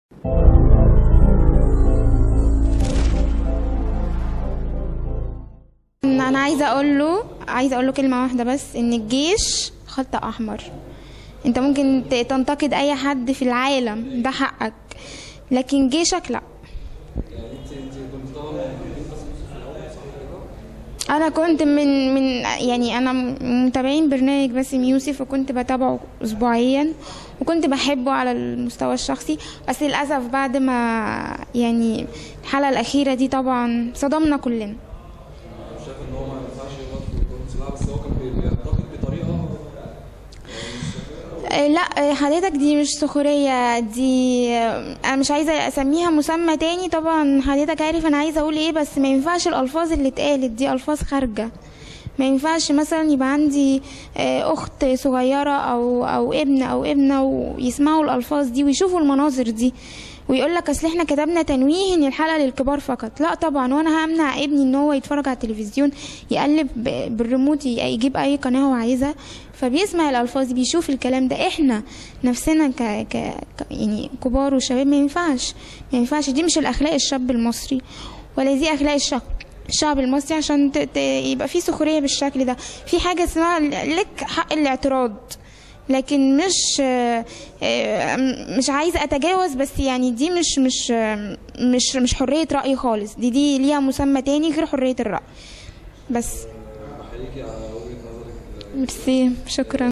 ان انا عايزه اقول له عايزه اقول له كلمه واحده بس ان الجيش خط احمر انت ممكن ت- تنتقد اي حد في العالم ده حقك لكن جيشك لا انا كنت من من يعني انا م- متابعين برنامج باسم يوسف وكنت بتابعه اسبوعيا وكنت بحبه على المستوى الشخصي بس للاسف بعد ما يعني الحلقه الاخيره دي طبعا صدمنا كلنا شايف ان هو ما ينفعش يغلط في الكورس لا بس هو كان بي- بينتقد بطريقه آه، لا آه، حضرتك دي مش سخرية دي آه، انا مش عايزة اسميها مسمى تاني طبعا حضرتك عارف انا عايزة اقول ايه بس ما ينفعش الالفاظ اللي اتقالت دي الفاظ خارجة ما ينفعش مثلا يبقى عندي آه، اخت صغيرة او او ابن او ابنة ويسمعوا الالفاظ دي ويشوفوا المناظر دي ويقول لك اصل احنا كتبنا تنويه ان الحلقه للكبار فقط لا طبعا وانا همنع ابني ان هو يتفرج على التلفزيون يقلب ب- بالريموت ي- يجيب اي قناه هو عايزها فبيسمع الالفاظ دي بيشوف الكلام ده احنا نفسنا ك... ك... ك... يعني كبار وشباب ما ينفعش ما ينفعش دي مش الاخلاق الشاب المصري ولا دي اخلاق الشعب الشعب المصري عشان ت... ت... يبقى في سخريه بالشكل ده في حاجه اسمها لك حق الاعتراض لكن مش آه، آه، مش عايزه اتجاوز بس يعني دي مش مش آه، مش مش حريه راي خالص دي دي ليها مسمى تاني غير حريه الراي بس بحييكي على وجهه نظرك ميرسي شكرا